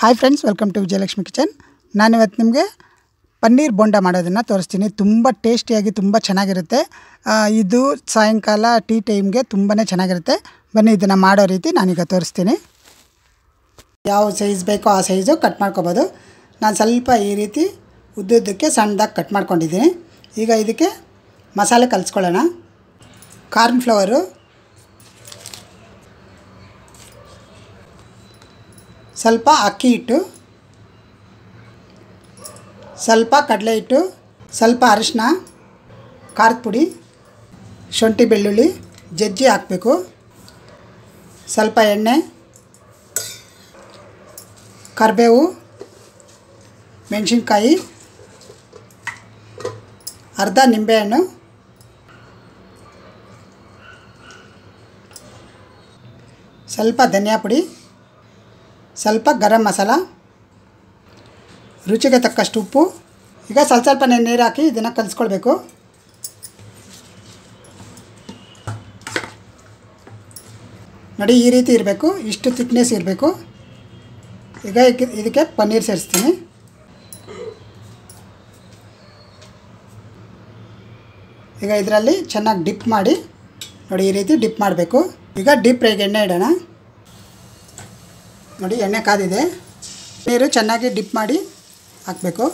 hi friends welcome to Vijayalakshmi kitchen ನಾನಿವತ್ತು ನಿಮಗೆ ಪನ್ನೀರ್ ಬೋಂಡ ಮಾಡೋದನ್ನು ತೋರಿಸ್ತೀನಿ ತುಂಬ ಟೇಸ್ಟಿಯಾಗಿ ತುಂಬ ಚೆನ್ನಾಗಿರುತ್ತೆ ಆ, ಇದು ಸಾಯಂಕಾಲ ಟೀ ಟೈಮ್ಗೆ ತುಂಬಾ ಚೆನ್ನಾಗಿರುತ್ತೆ ಬನ್ನಿ ಇದನ್ನು ಮಾಡೋ ರೀತಿ ನಾನೀಗ ತೋರಿಸ್ತೀನಿ ಯಾವ ಸೈಜ್ ಬೇಕೋ ಆ ಸೈಜು ಕಟ್ ಮಾಡ್ಕೊಬೋದು ನಾನು ಸ್ವಲ್ಪ ಈ ರೀತಿ ಉದ್ದುದ್ದಕ್ಕೆ ಸಣ್ಣದಾಗಿ ಕಟ್ ಮಾಡ್ಕೊಂಡಿದ್ದೀನಿ ಈಗ ಇದಕ್ಕೆ ಮಸಾಲೆ ಕಲಿಸ್ಕೊಳ್ಳೋಣ ಕಾರ್ನ್ ಫ್ಲವರು ಸ್ವಲ್ಪ ಅಕ್ಕಿ ಹಿಟ್ಟು ಸ್ವಲ್ಪ ಕಡಲೆ ಹಿಟ್ಟು ಸ್ವಲ್ಪ ಅರಿಶಿನ ಖಾರದ ಪುಡಿ ಶುಂಠಿ ಬೆಳ್ಳುಳ್ಳಿ ಜಜ್ಜಿ ಹಾಕಬೇಕು ಸ್ವಲ್ಪ ಎಣ್ಣೆ ಕರಿಬೇವು ಮೆಣಸಿನ್ಕಾಯಿ ಅರ್ಧ ನಿಂಬೆಹಣ್ಣು ಸ್ವಲ್ಪ ಧನಿಯಾ ಪುಡಿ ಸ್ವಲ್ಪ ಗರಂ ಮಸಾಲ ರುಚಿಗೆ ತಕ್ಕಷ್ಟು ಉಪ್ಪು ಈಗ ಸ್ವಲ್ಪ ಸ್ವಲ್ಪ ನೀರು ಹಾಕಿ ಇದನ್ನು ಕಲಿಸ್ಕೊಳ್ಬೇಕು ನೋಡಿ ಈ ರೀತಿ ಇರಬೇಕು ಇಷ್ಟು ಥಿಕ್ನೆಸ್ ಇರಬೇಕು ಈಗ ಇದಕ್ಕೆ- ಇದಕ್ಕೆ ಪನ್ನೀರ್ ಸೇರಿಸ್ತೀನಿ ಈಗ ಇದರಲ್ಲಿ ಚೆನ್ನಾಗಿ ಡಿಪ್ ಮಾಡಿ ನೋಡಿ ಈ ರೀತಿ ಡಿಪ್ ಮಾಡಬೇಕು ಈಗ ಡಿಪ್ ಫ್ರೈಗೆ ಎಣ್ಣೆ ಇಡೋಣ ನೋಡಿ ಎಣ್ಣೆ ಕಾದಿದೆ ನೀರು ಚೆನ್ನಾಗಿ ಡಿಪ್ ಮಾಡಿ ಹಾಕಬೇಕು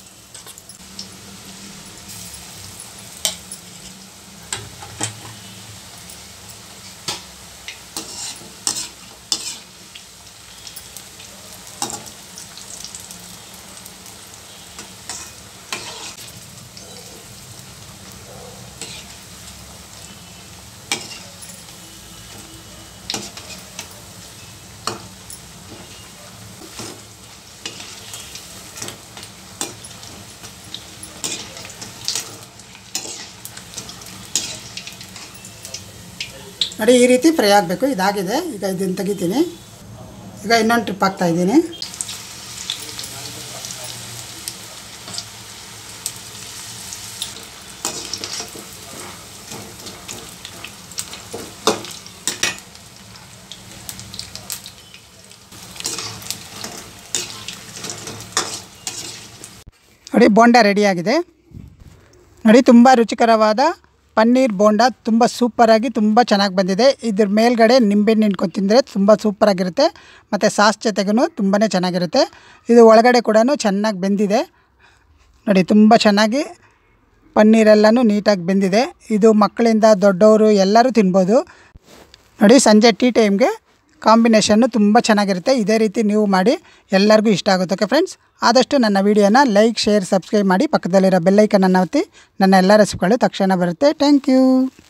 ನೋಡಿ ಈ ರೀತಿ ಫ್ರೈ ಆಗಬೇಕು ಇದಾಗಿದೆ ಈಗ ಇದನ್ನು ತೆಗಿತೀನಿ ಈಗ ಇನ್ನೊಂದು ಟ್ರಿಪ್ ಹಾಕ್ತಾ ಇದ್ದೀನಿ ನೋಡಿ ಬೋಂಡ ರೆಡಿಯಾಗಿದೆ ನೋಡಿ ತುಂಬ ರುಚಿಕರವಾದ ಪನ್ನೀರ್ ಬೋಂಡ ತುಂಬ ಸೂಪರಾಗಿ ತುಂಬ ಚೆನ್ನಾಗಿ ಬಂದಿದೆ ಇದ್ರ ಮೇಲ್ಗಡೆ ನಿಂಬೆಹಣ್ಣು ಹಿಂಡ್ಕೊಂಡು ತಿಂದರೆ ತುಂಬ ಸೂಪರಾಗಿರುತ್ತೆ ಮತ್ತು ಸಾಸ್ ಜೊತೆಗೂ ತುಂಬಾ ಚೆನ್ನಾಗಿರುತ್ತೆ ಇದು ಒಳಗಡೆ ಕೂಡ ಚೆನ್ನಾಗಿ ಬೆಂದಿದೆ ನೋಡಿ ತುಂಬ ಚೆನ್ನಾಗಿ ಪನ್ನೀರೆಲ್ಲನೂ ನೀಟಾಗಿ ಬೆಂದಿದೆ ಇದು ಮಕ್ಕಳಿಂದ ದೊಡ್ಡವರು ಎಲ್ಲರೂ ತಿನ್ಬೋದು ನೋಡಿ ಸಂಜೆ ಟೀ ಟೈಮ್ಗೆ ಕಾಂಬಿನೇಷನ್ನು ತುಂಬ ಚೆನ್ನಾಗಿರುತ್ತೆ ಇದೇ ರೀತಿ ನೀವು ಮಾಡಿ ಎಲ್ಲರಿಗೂ ಇಷ್ಟ ಆಗುತ್ತೆ ಓಕೆ ಫ್ರೆಂಡ್ಸ್ ಆದಷ್ಟು ನನ್ನ ವೀಡಿಯೋನ ಲೈಕ್ ಶೇರ್ ಸಬ್ಸ್ಕ್ರೈಬ್ ಮಾಡಿ ಪಕ್ಕದಲ್ಲಿರೋ ಬೆಲ್ಲೈಕನನ್ನು ಒತ್ತಿ ನನ್ನ ಎಲ್ಲ ರೆಸಿಪಿಗಳು ತಕ್ಷಣ ಬರುತ್ತೆ ಥ್ಯಾಂಕ್ ಯು